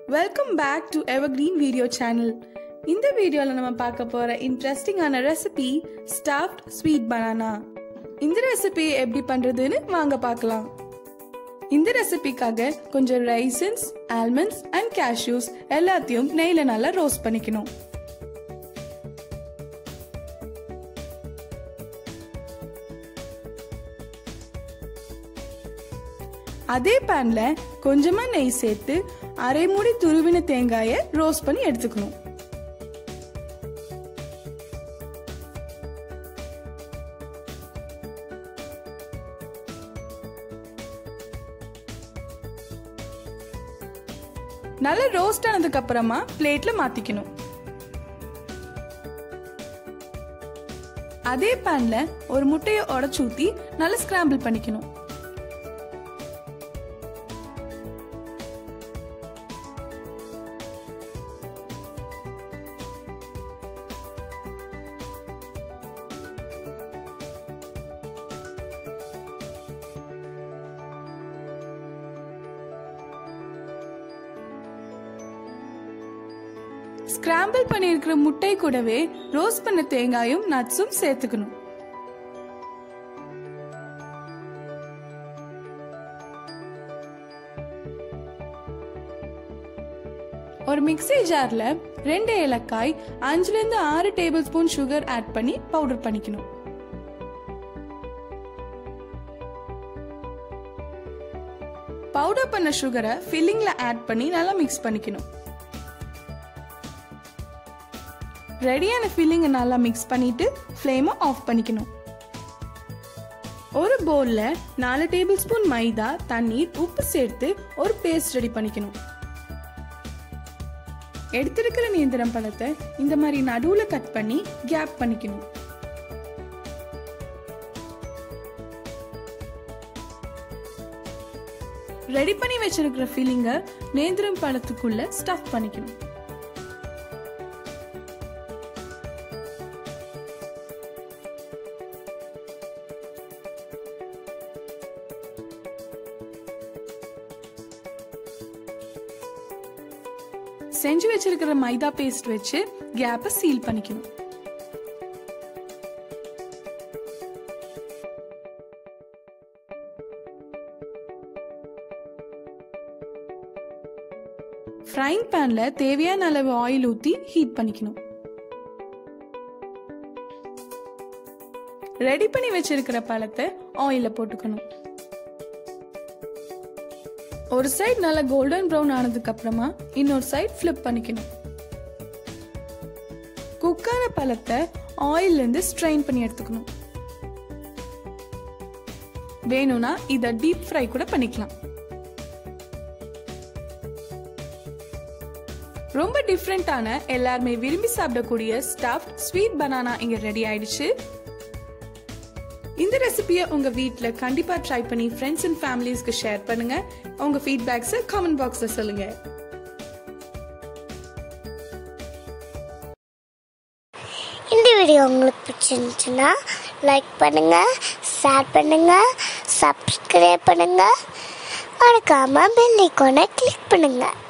welcome back to evergreen video channel இந்த வீடியோவில் நம்ம பார்க்க போகிற இன்ட்ரெஸ்டிங்கான ரெசிபி ஸ்டாஃப்ட் ஸ்வீட் பனானா இந்த ரெசிபி எப்படி பண்ணுறதுன்னு வாங்க பார்க்கலாம் இந்த ரெசிபிக்காக கொஞ்சம் ரைசன்ஸ் ஆல்மண்ட்ஸ் அண்ட் கேஷ்யூஸ் எல்லாத்தையும் நெய்யில் நல்லா ரோஸ்ட் பண்ணிக்கணும் அதே பேன்ல கொஞ்சமா நெய் சேர்த்து அரை மூடி துருவின தேங்காயை ரோஸ்ட் பண்ணி எடுத்துக்கணும் நல்லா ரோஸ்ட் ஆனதுக்கு அப்புறமா பிளேட்ல மாத்திக்கணும் அதே பேன்ல ஒரு முட்டையை உடச்சு ஊத்தி நல்லா ஸ்கிராம்பிள் பண்ணிக்கணும் ஸ்கிராம்பிள் பண்ணியிருக்கிற முட்டை கூடவே ரோஸ்ட் பண்ண தேங்காயும் நட்ஸும் சேர்த்துக்கணும் ஒரு மிக்ஸி ஜார்ல ரெண்டு ஏலக்காய் அஞ்சுல இருந்து ஆறு டேபிள் ஸ்பூன் சுகர் ஆட் பண்ணி பவுடர் பண்ணிக்கணும் பவுடர் பண்ண சுகரை ஃபில்லிங்ல ஆட் பண்ணி நல்லா மிக்ஸ் பண்ணிக்கணும் ரெடியான ஃபில்லிங்கை நல்லா மிக்ஸ் பண்ணிட்டு ஃப்ளேமை ஆஃப் பண்ணிக்கணும் ஒரு பவுலில் நாலு டேபிள் ஸ்பூன் மைதா தண்ணீர் உப்பு சேர்த்து ஒரு பேஸ்ட் ரெடி பண்ணிக்கணும் எடுத்திருக்கிற நேந்திரம் பழத்தை இந்த மாதிரி நடுவில் கட் பண்ணி கேப் பண்ணிக்கணும் ரெடி பண்ணி வச்சிருக்கிற ஃபில்லிங்கை நேந்திரம் பழத்துக்குள்ள ஸ்டஃப் பண்ணிக்கணும் செஞ்சு வச்சிருக்கிற மைதா பேஸ்ட் வச்சு கேப்பை சீல் பண்ணிக்கணும் ஃப்ரைங் பேன்ல தேவையான அளவு ஆயில் ஊத்தி ஹீட் பண்ணிக்கணும் ரெடி பண்ணி வச்சிருக்கிற பழத்தை ஆயில போட்டுக்கணும் ஒரு சைடு நல்லா கோல்டன் ப்ரௌன் ஆனதுக்கு அப்புறமா இன்னொரு சைடு ஃபிளிப் பண்ணிக்கணும் குக்கான பழத்தை ஆயில்ல இருந்து ஸ்ட்ரெயின் பண்ணி எடுத்துக்கணும் வேணும்னா இத டீப் ஃப்ரை கூட பண்ணிக்கலாம் ரொம்ப டிஃப்ரெண்டான எல்லாருமே விரும்பி சாப்பிடக்கூடிய ஸ்டஃப்ட் ஸ்வீட் பனானா இங்க ரெடி ஆயிடுச்சு இந்த ரெசிபியை உங்க வீட்ல கண்டிப்பா ட்ரை பண்ணி ஃப்ரெண்ட்ஸ் அண்ட் ஃபேமிலிஸ்க்கு ஷேர் பண்ணுங்க உங்க ஃபீட்பேக்ஸை கமெண்ட் பாக்ஸ்ல சொல்லுங்க இந்த வீடியோ உங்களுக்கு பிடிச்சிருந்துச்சுன்னா லைக் பண்ணுங்க ஷேர் பண்ணுங்க சப்ஸ்கிரைப் பண்ணுங்க மறக்காம பெல் ஐக்கானை கிளிக் பண்ணுங்க